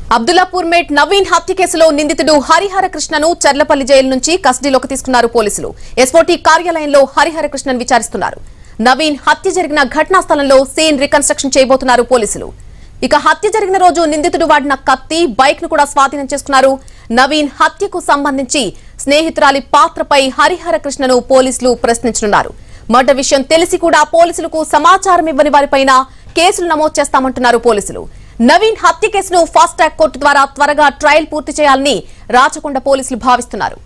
Abdullapur mate Naveen హత్య కేసులో నిందితుడు హరిహర కృష్ణను చర్లపల్లి జైలు నుంచి కస్టడీలోకి తీసుకున్నారు పోలీసులు ఎస్ఓటీ కార్యాలయంలో హరిహర కృష్ణన్ విచారిస్తున్నారు నవీన్ హత్య జరిగిన ఘటనా స్థలంలో సీన్ రికన్స్ట్రక్షన్ చేయబోతున్నారు పోలీసులు ఇక హత్య జరిగిన రోజు నిందితుడు వాడిన కత్తి బైక్ ను కూడా స్వాధీనం చేసుకున్నారు నవీన్ హత్యకు సంబంధించి స్నేహితురాలి పాత్రపై హరిహర కృష్ణను పోలీసులు ప్రశ్నించనున్నారు మర్డర్ విషయం తెలిసి కూడా పోలీసులకు సమాచారం ఇవ్వని వారిపైన కేసులు నమోదు చేస్తామంటున్నారు పోలీసులు నవీన్ హత్య కేసును ఫాస్ట్ ట్రాక్ కోర్టు ద్వారా త్వరగా ట్రయల్ పూర్తి చేయాలని రాచకొండ పోలీసులు భావిస్తున్నారు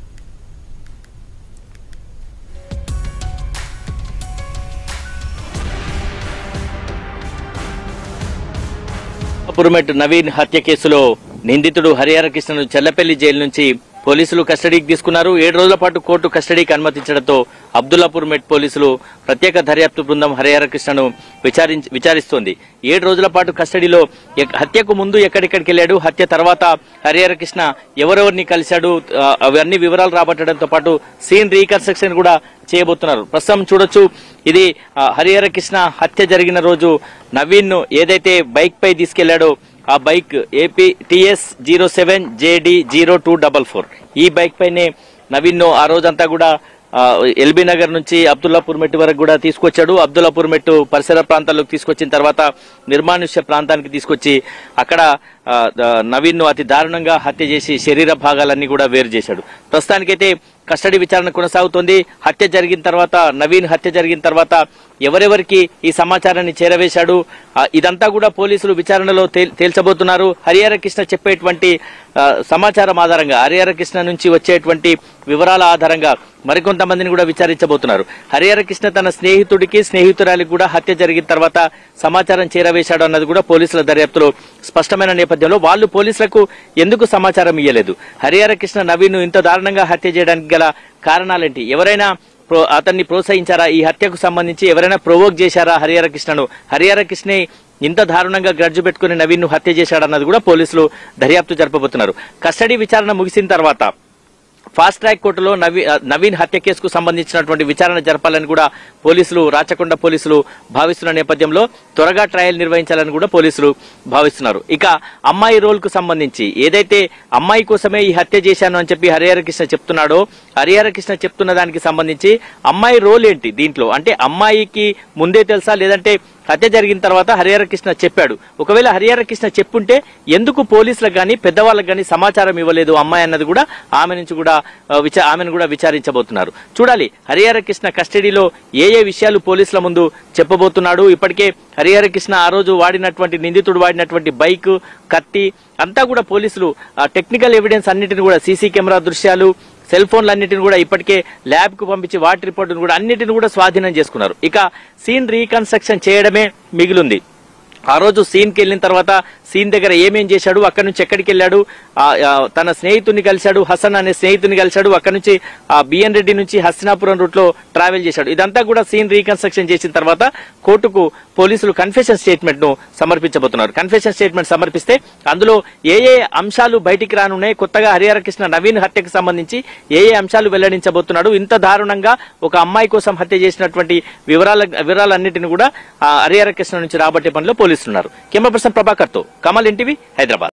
పురమెట్ నవీన్ హత్య కేసులో నిందితుడు హరిహర కృష్ణను చెల్లపల్లి జైలు నుంచి పోలీసులు కస్టడీకి తీసుకున్నారు ఏడు రోజుల పాటు కోర్టు కస్టడీకి అనుమతించడంతో అబ్దుల్లాపూర్ మెట్ పోలీసులు ప్రత్యేక దర్యాప్తు బృందం హరిహర కృష్ణను విచారించి విచారిస్తోంది ఏడు రోజుల పాటు కస్టడీలో ఎక్- హత్యకు ముందు ఎక్కడెక్కడికి వెళ్ళాడు హత్య తర్వాత హరిహర కృష్ణ ఎవరెవరిని కలిశాడు ఆ, అవన్నీ వివరాలు రాబట్టడంతో పాటు సీన్ రీకన్స్ట్రక్షన్ కూడా చేయబోతున్నారు ప్రస్తుతం చూడొచ్చు ఇది ఆ, హరిహర కృష్ణ హత్య జరిగిన రోజు నవీన్ ను ఏదైతే బైక్ పై తీసుకెళ్లాడో ఆ bike AP TS zero seven JD zero two double four ఈ బైక్ పైనే నవీన్ ను ఆ రోజంతా కూడా ఆ, ఎల్బీ నగర్ నుంచి అబ్దుల్లాపూర్ మెట్టు వరకు కూడా తీసుకొచ్చాడు అబ్దుల్లాపూర్ మెట్టు పరిసర ప్రాంతాల్లోకి తీసుకొచ్చిన తర్వాత నిర్మానుష్య ప్రాంతానికి తీసుకొచ్చి అక్కడ ఆ, ద- నవీన్ ను అతి దారుణంగా హత్య చేసి శరీర భాగాలన్నీ కూడా వేరు చేశాడు ప్రస్తుతానికైతే కస్టడీ విచారణ కొనసాగుతోంది హత్య జరిగిన తర్వాత నవీన్ హత్య జరిగిన తర్వాత ఎవరెవరికి ఈ సమాచారాన్ని చేరవేశాడు ఆ, ఇదంతా కూడా పోలీసులు విచారణలో తేల్- తేల్చబోతున్నారు హరిహర కృష్ణ చెప్పేటువంటి ఆ, సమాచారం ఆధారంగా హరిహర కృష్ణ నుంచి వచ్చేటువంటి వివరాల ఆధారంగా మరికొంతమందిని కూడా విచారించబోతున్నారు హరిహర కృష్ణ తన స్నేహితుడికి స్నేహితురాలికి కూడా హత్య జరిగిన తర్వాత సమాచారం చేరవేశాడు అన్నది కూడా పోలీసుల దర్యాప్తులో స్పష్టమైన నేపథ్యంలో వాళ్ళు పోలీసులకు ఎందుకు సమాచారం ఇవ్వలేదు హరిహర కృష్ణ నవీన్ ఇంత దారుణంగా హత్య చేయడానికి గల కారణాలేంటి ఎవరైనా ప్రో- అతన్ని ప్రోత్సహించారా ఈ హత్యకు సంబంధించి ఎవరైనా ప్రొవోక్ చేశారా హరిహర కృష్ణను హరిహర కృష్ణే ఇంత దారుణంగా గ్రడ్జు పెట్టుకుని నవీన్ ను హత్య చేశాడన్నది కూడా పోలీసులు దర్యాప్తు జరపబోతున్నారు కస్టడీ విచారణ ముగిసిన తర్వాత ఫాస్ట్ ట్రాక్ కోర్టులో నవీ నవీన్ హత్య కేసుకు సంబంధించినటువంటి విచారణ జరపాలని కూడా పోలీసులు రాచకొండ పోలీసులు భావిస్తున్న నేపథ్యంలో త్వరగా ట్రయల్ నిర్వహించాలని కూడా పోలీసులు భావిస్తున్నారు ఇక అమ్మాయి రోల్ కు సంబంధించి ఏదైతే అమ్మాయి కోసమే ఈ హత్య చేశాను అని చెప్పి హరిహర కృష్ణ చెప్తున్నాడో హరిహర కృష్ణ చెప్తున్న దానికి సంబంధించి అమ్మాయి రోల్ ఏంటి దీంట్లో అంటే అమ్మాయికి ముందే తెలుసా లేదంటే హత్య జరిగిన తర్వాత హరిహర కృష్ణ చెప్పాడు ఒకవేళ హరిహర కృష్ణ చెప్పుంటే ఎందుకు పోలీసులకు గాని పెద్దవాళ్ళకి గాని సమాచారం ఇవ్వలేదు అమ్మాయి అన్నది కూడా ఆమె నుంచి కూడా ఆ, విచా ఆమెను కూడా విచారించబోతున్నారు చూడాలి హరిహర కృష్ణ కస్టడీలో ఏ ఏ విషయాలు పోలీసుల ముందు చెప్పబోతున్నాడు ఇప్పటికే హరిహర కృష్ణ ఆ రోజు వాడినటువంటి నిందితుడు వాడినటువంటి బైక్ కత్తి అంతా కూడా పోలీసులు టెక్నికల్ ఎవిడెన్స్ అన్నిటిని కూడా సీసీ కెమెరా దృశ్యాలు సెల్ ఫోన్లు అన్నిటిని కూడా ఇప్పటికే ల్యాబ్ కు పంపించి వాటి రిపోర్టును కూడా అన్నిటిని కూడా స్వాధీనం చేసుకున్నారు ఇక సీన్ రీకన్స్ట్రక్షన్ చేయడమే మిగిలింది ఆ రోజు సీన్ కి వెళ్ళిన తర్వాత సీన్ దగ్గర ఏమేం చేశాడు అక్కడి నుంచి ఎక్కడికి వెళ్ళాడు ఆ, ఆ, తన స్నేహితుడిని కలిశాడు హసన్ అనే స్నేహితుని కలిశాడు అక్కడి నుంచి ఆ బిఎన్ రెడ్డి నుంచి హస్తినాపురం రూట్ లో ట్రావెల్ చేశాడు ఇదంతా కూడా సీన్ రీకన్స్ట్రక్షన్ చేసిన తర్వాత కోర్టుకు పోలీసులు కన్ఫెషన్ స్టేట్మెంట్ ను సమర్పించబోతున్నారు కన్ఫెషన్ స్టేట్మెంట్ సమర్పిస్తే అందులో ఏ ఏ అంశాలు బయటికి రానున్నాయి కొత్తగా హరిహర కృష్ణ నవీన్ హత్యకు సంబంధించి ఏ ఏ అంశాలు వెల్లడించబోతున్నాడు ఇంత దారుణంగా ఒక అమ్మాయి కోసం హత్య చేసినటువంటి వివరాల వివరాలన్నిటిని కూడా ఆ, హరిహర కృష్ణ నుంచి రాబట్టే పనిలో పోలీసులు ఉన్నారు కెమెరా పర్సన్ ప్రభాకర్ తో కమల్ ఎన్టీవీ హైదరాబాద్